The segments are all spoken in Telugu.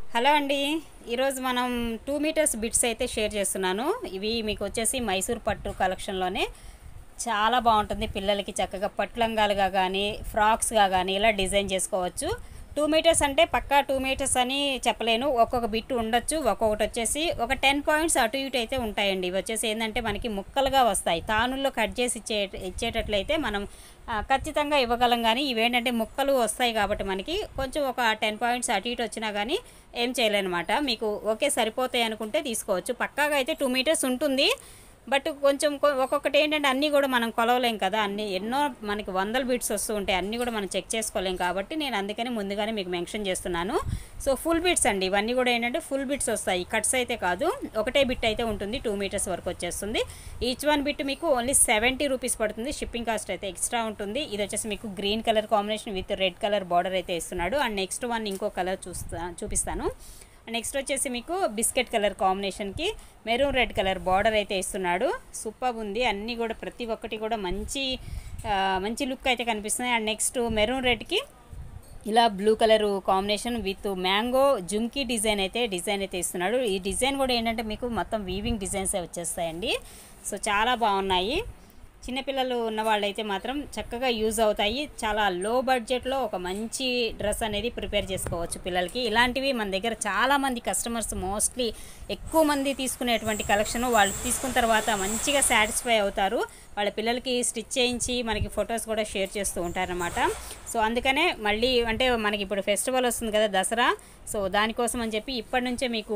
హలో అండి ఈరోజు మనం టూ మీటర్స్ బిట్స్ అయితే షేర్ చేస్తున్నాను ఇవి మీకు వచ్చేసి మైసూర్ పట్టు కలెక్షన్లోనే చాలా బాగుంటుంది పిల్లలకి చక్కగా పట్లంగాలుగా కానీ ఫ్రాక్స్గా కానీ ఇలా డిజైన్ చేసుకోవచ్చు టూ మీటర్స్ అంటే పక్కా టూ మీటర్స్ అని చెప్పలేను ఒక్కొక్క బిట్ ఉండొచ్చు ఒక్కొక్కటి వచ్చేసి ఒక టెన్ పాయింట్స్ అటు ఇటు అయితే ఉంటాయండి ఇవి వచ్చేసి ఏంటంటే మనకి ముక్కలుగా వస్తాయి తానుల్లో కట్ చేసి ఇచ్చే ఇచ్చేటట్లయితే మనం ఆ, ఖచ్చితంగా ఇవ్వగలం కానీ ఇవేంటంటే ముక్కలు వస్తాయి కాబట్టి మనకి కొంచెం ఒక టెన్ పాయింట్స్ అటు ఇటు వచ్చినా కానీ ఏం చేయలేనమాట మీకు ఓకే సరిపోతాయి అనుకుంటే తీసుకోవచ్చు పక్కాగా అయితే టూ మీటర్స్ ఉంటుంది బట్ కొంచెం కొ- ఒక్కొక్కటి ఏంటంటే అన్నీ కూడా మనం కొలవలేం కదా అన్ని ఎన్నో మనకి వందల బిట్స్ వస్తూ ఉంటాయి అన్నీ కూడా మనం చెక్ చేసుకోలేం కాబట్టి నేను అందుకని ముందుగానే మీకు మెన్షన్ చేస్తున్నాను సో ఫుల్ బిట్స్ అండి ఇవన్నీ కూడా ఏంటంటే ఫుల్ బిట్స్ వస్తాయి కట్స్ అయితే కాదు ఒకటే బిట్ అయితే ఉంటుంది టూ మీటర్స్ వరకు వచ్చేస్తుంది ఈచ్ వన్ బిట్ మీకు ఓన్లీ సెవెంటీ రూపీస్ పడుతుంది షిప్పింగ్ కాస్ట్ అయితే ఎక్స్ట్రా ఉంటుంది ఇది వచ్చేసి మీకు green colour combination with red colour border అయితే ఇస్తున్నాడు అండ్ నెక్స్ట్ వన్ ఇంకో కలర్ చూస్తా చూపిస్తాను నెక్స్ట్ వచ్చేసి మీకు బిస్కెట్ కలర్ కాంబినేషన్కి మెరూన్ రెడ్ కలర్ బార్డర్ అయితే ఇస్తున్నాడు సూపర్ ఉంది అన్నీ కూడా ప్రతి ఒక్కటి కూడా మంచి ఆ, మంచి లుక్ అయితే కనిపిస్తున్నాయి అండ్ నెక్స్ట్ మెరూన్ రెడ్కి ఇలా blue colour combination with mango jhumki design అయితే డిజైన్ అయితే ఇస్తున్నాడు ఈ డిజైన్ కూడా ఏంటంటే మీకు మొత్తం వీవింగ్ డిజైన్స్ వచ్చేస్తాయండి సో చాలా బాగున్నాయి చిన్నపిల్లలు ఉన్న వాళ్ళైతే మాత్రం చక్కగా యూజ్ అవుతాయి చాలా లో బడ్జెట్లో ఒక మంచి డ్రెస్ అనేది ప్రిపేర్ చేసుకోవచ్చు పిల్లలకి ఇలాంటివి మన దగ్గర చాలా మంది కస్టమర్స్ మోస్ట్లీ ఎక్కువ మంది తీసుకునేటువంటి కలెక్షన్ వాళ్ళు తీసుకున్న తర్వాత మంచిగా సాటిస్ఫై అవుతారు వాళ్ళ పిల్లలకి స్టిచ్ చేయించి మనకి ఫొటోస్ కూడా షేర్ చేస్తూ ఉంటారనమాట సో అందుకనే మళ్ళీ అంటే మనకి ఇప్పుడు ఫెస్టివల్ వస్తుంది కదా దసరా సో దానికోసం అని చెప్పి ఇప్పటి నుంచే మీకు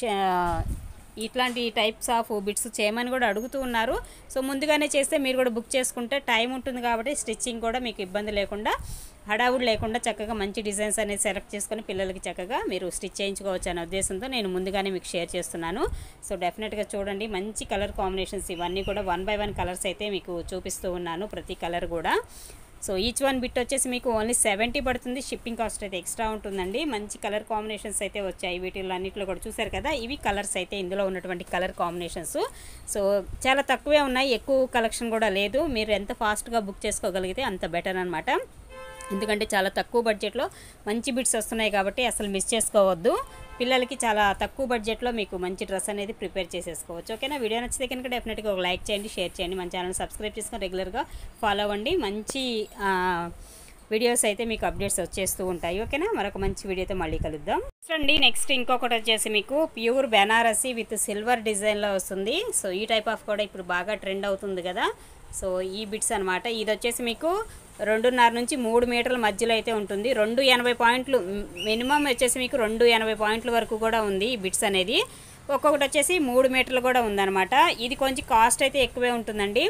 ష- ఇట్లాంటి టైప్స్ ఆఫ్ బిట్స్ చేయమని కూడా అడుగుతూ ఉన్నారు సో ముందుగానే చేస్తే మీరు కూడా బుక్ చేసుకుంటే టైం ఉంటుంది కాబట్టి స్టిచ్చింగ్ కూడా మీకు ఇబ్బంది లేకుండా హడావుడి లేకుండా చక్కగా మంచి డిజైన్స్ అనేది సెలెక్ట్ చేసుకొని పిల్లలకి చక్కగా మీరు స్టిచ్ చేయించుకోవచ్చు అనే ఉద్దేశంతో నేను ముందుగానే మీకు షేర్ చేస్తున్నాను సో డెఫినెట్గా చూడండి మంచి కలర్ కాంబినేషన్స్ ఇవన్నీ కూడా వన్ బై వన్ కలర్స్ అయితే మీకు చూపిస్తూ ఉన్నాను ప్రతి కలర్ కూడా సో ఈచ్ వన్ బిట్ వచ్చేసి మీకు ఓన్లీ సెవెంటీ పడుతుంది షిప్పింగ్ కాస్ట్ అయితే ఎక్స్ట్రా ఉంటుందండి మంచి కలర్ కాంబినేషన్స్ అయితే వచ్చాయి వీటిల్లో అన్నింటిలో కూడా చూసారు కదా ఇవి కలర్స్ అయితే ఇందులో ఉన్నటువంటి కలర్ కాంబినేషన్స్ సో చాలా తక్కువే ఉన్నాయి ఎక్కువ కలెక్షన్ కూడా లేదు మీరు ఎంత ఫాస్ట్గా బుక్ చేసుకోగలిగితే అంత బెటర్ అనమాట ఎందుకంటే చాలా తక్కువ బడ్జెట్లో మంచి బిట్స్ వస్తున్నాయి కాబట్టి అసలు మిస్ చేసుకోవద్దు పిల్లలకి చాలా తక్కువ బడ్జెట్లో మీకు మంచి డ్రెస్ అనేది ప్రిపేర్ చేసేసుకోవచ్చు ఓకేనా వీడియో నచ్చితే కనుక డెఫినెట్గా ఒక లైక్ చేయండి షేర్ చేయండి మన ఛానల్ సబ్స్క్రైబ్ చేసుకొని రెగ్యులర్గా ఫాలో అవ్వండి మంచి ఆ, వీడియోస్ అయితే మీకు అప్డేట్స్ వచ్చేస్తూ ఉంటాయి ఓకేనా మరొక మంచి వీడియోతో మళ్ళీ కలుద్దాం అండి నెక్స్ట్ ఇంకొకటి వచ్చేసి మీకు ప్యూర్ బెనారసీ విత్ సిల్వర్ డిజైన్లో వస్తుంది సో ఈ టైప్ ఆఫ్ కూడా ఇప్పుడు బాగా ట్రెండ్ అవుతుంది కదా సో ఈ బిట్స్ అనమాట ఇది వచ్చేసి మీకు రెండున్నర నుంచి మూడు మీటర్ల మధ్యలో అయితే ఉంటుంది రెండు ఎనభై పాయింట్లు మినిమం వచ్చేసి మీకు రెండు ఎనభై పాయింట్ల వరకు కూడా ఉంది ఈ బిట్స్ అనేది ఒక్కొక్కటి వచ్చేసి మూడు మీటర్లు కూడా ఉందన్నమాట ఇది కొంచెం కాస్ట్ అయితే ఎక్కువే ఉంటుందండి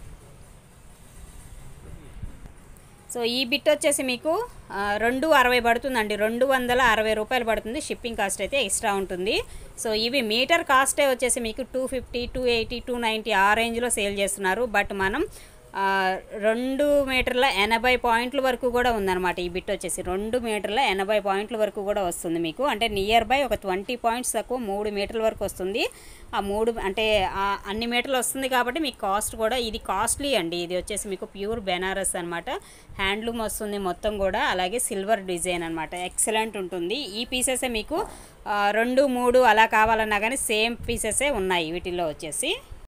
సో ఈ బిట్ వచ్చేసి మీకు ఆ, రెండు అరవై పడుతుందండి రెండు వందల అరవై రూపాయలు పడుతుంది షిప్పింగ్ కాస్ట్ అయితే ఎక్స్ట్రా ఉంటుంది సో ఇవి మీటర్ కాస్టే వచ్చేసి మీకు two fifty two eighty two ninety ఆ రేంజ్లో సేల్ చేస్తున్నారు బట్ మనం ఆ, రెండు మీటర్ల ఎనభై పాయింట్ల వరకు కూడా ఉందన్నమాట ఈ బిట్ వచ్చేసి రెండు మీటర్ల ఎనభై పాయింట్ల వరకు కూడా వస్తుంది మీకు అంటే నియర్ బై ఒక ట్వంటీ పాయింట్స్ తక్కువ మూడు మీటర్ల వరకు వస్తుంది ఆ మూడు అంటే ఆ అన్ని మీటర్లు వస్తుంది కాబట్టి మీకు కాస్ట్ కూడా ఇది కాస్ట్లీ అండి ఇది వచ్చేసి మీకు ప్యూర్ బెనారస్ అనమాట హ్యాండ్లూమ్ వస్తుంది మొత్తం కూడా అలాగే సిల్వర్ డిజైన్ అనమాట ఎక్సలెంట్ ఉంటుంది ఈ పీసెసే మీకు ఆ, రెండు మూడు అలా కావాలన్నా కానీ సేమ్ పీసెసే ఉన్నాయి వీటిల్లో వచ్చేసి